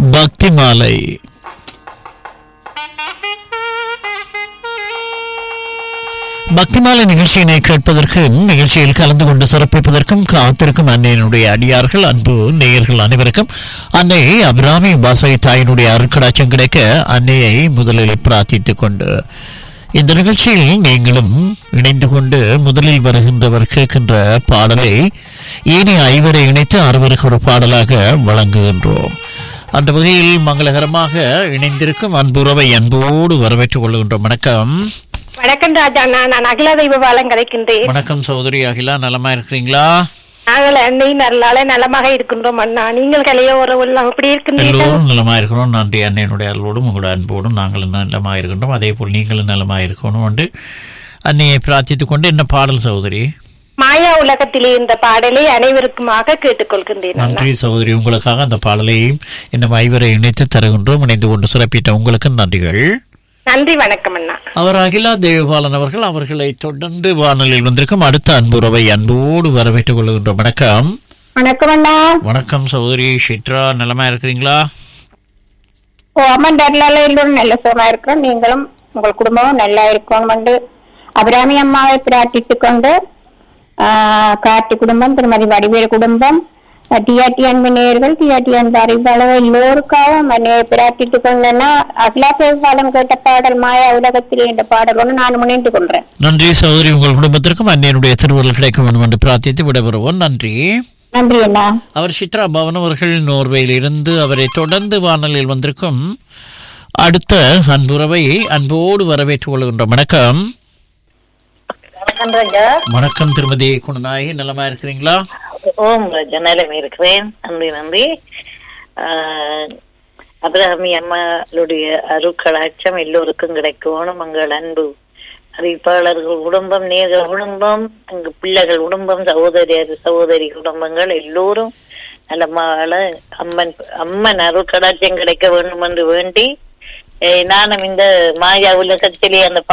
பக்தி மாலை பக்திமாலை நிகழ்ச்சியினை கேட்பதற்கும் நிகழ்ச்சியில் கலந்து கொண்டு சிறப்பிப்பதற்கும் காத்திருக்கும் அன்னையினுடைய அடியார்கள் அன்பு நேயர்கள் அனைவருக்கும் அன்னை அபிராமி பாசகி தாயினுடைய அருட்கடாட்சம் கிடைக்க அன்னையை முதலில் பிரார்த்தித்துக் கொண்டு இந்த நிகழ்ச்சியில் நீங்களும் இணைந்து கொண்டு முதலில் வருகின்றவர் கேட்கின்ற பாடலை ஏனைய ஐவரை இணைத்து அறுவருக்கு ஒரு பாடலாக வழங்குகின்றோம் அந்த வகையில் மங்களகரமாக இணைந்திருக்கும் அன்புறவை அன்போடு வரவேற்றுக் கொள்கின்றோம் வணக்கம் வணக்கம் ராஜா நான் நான் அகில தெய்வ பாலம் கிடைக்கின்றேன் வணக்கம் சகோதரி அகிலா நலமா இருக்கிறீங்களா நாங்கள் அன்னை நல்லால நலமாக இருக்கின்றோம் அண்ணா நீங்கள் கலைய உறவு எல்லாம் எப்படி இருக்கின்றீர்கள் எல்லோரும் நலமா இருக்கணும் நன்றி அன்னையினுடைய அருளோடும் உங்களோட அன்போடும் நாங்களும் நலமா இருக்கின்றோம் அதே போல் நீங்களும் நலமா இருக்கணும் என்று அன்னையை பிரார்த்தித்துக் கொண்டு என்ன பாடல் சகோதரி மாயா உலகத்திலே இந்த பாடலை அனைவருக்குமாக கேட்டுக்கொள்கின்றேன் அண்ணா. நன்றி சகோதரி உங்களுக்காக அந்த பாடலையும் இன்னும் ஐவரை இணைத்து தருகின்றோம் இணைந்து கொண்டு சிறப்பித்த உங்களுக்கு நன்றிகள் நன்றி வணக்கம் அண்ணா அவர் அகிலா தேவபாலன் அவர்கள் அவர்களை தொடர்ந்து வானொலியில் வந்திருக்கும் அடுத்த அன்புறவை அன்போடு வரவேற்றுக் கொள்கின்றோம் வணக்கம் வணக்கம் அண்ணா வணக்கம் சகோதரி சித்ரா நலமா இருக்கிறீங்களா ஓ அம்மா நல்லால எல்லோரும் நல்ல சுகமா இருக்கிறோம் நீங்களும் உங்கள் குடும்பமும் நல்லா இருக்கணும் என்று அபிராமி அம்மாவை பிரார்த்தித்துக் கொண்டு ஆஹ், காட்டு குடும்பம் திருமதி வடிவேல் குடும்பம் டிஆர்டி அன்பினேயர்கள் டிஆர்டி அன்பு அறிவாளர் எல்லோருக்காகவும் என்னை பிரார்த்தித்துக் கொண்டேன்னா அகிலா பாலம் கேட்ட பாடல் மாயா உலகத்திலே என்ற பாடல் ஒன்று நான் முனைந்து கொள்றேன் நன்றி சகோதரி உங்கள் குடும்பத்திற்கும் அன்னையனுடைய திருவள்ளுவர் கிடைக்க வேண்டும் என்று பிரார்த்தித்து விடைபெறுவோம் நன்றி நன்றி அண்ணா அவர் சித்ரா பவன் அவர்கள் நோர்வேயில் இருந்து அவரை தொடர்ந்து வானொலியில் வந்திருக்கும் அடுத்த அன்புறவை அன்போடு வரவேற்றுக் கொள்கின்றோம் வணக்கம் வணக்கம் ராஜா வணக்கம் திருமதி குணநாயகி நலமா இருக்கிறீங்களா ஓம் ராஜா நிலைமை இருக்கிறேன் நன்றி நன்றி ஆஹ், அபிராமி அம்மாளுடைய அருட்கடாட்சம் எல்லோருக்கும் கிடைக்கணும் உங்கள் அன்பு அறிவிப்பாளர்கள் குடும்பம் நேர்கள் குடும்பம் எங்க பிள்ளைகள் குடும்பம் சகோதரியர் சகோதரி குடும்பங்கள் எல்லோரும் நலமால அம்மன் அம்மன் அருட்கடாட்சம் கிடைக்க வேண்டும் என்று வேண்டி eh, நானும் இந்த மாயா உலகத்திலே அந்த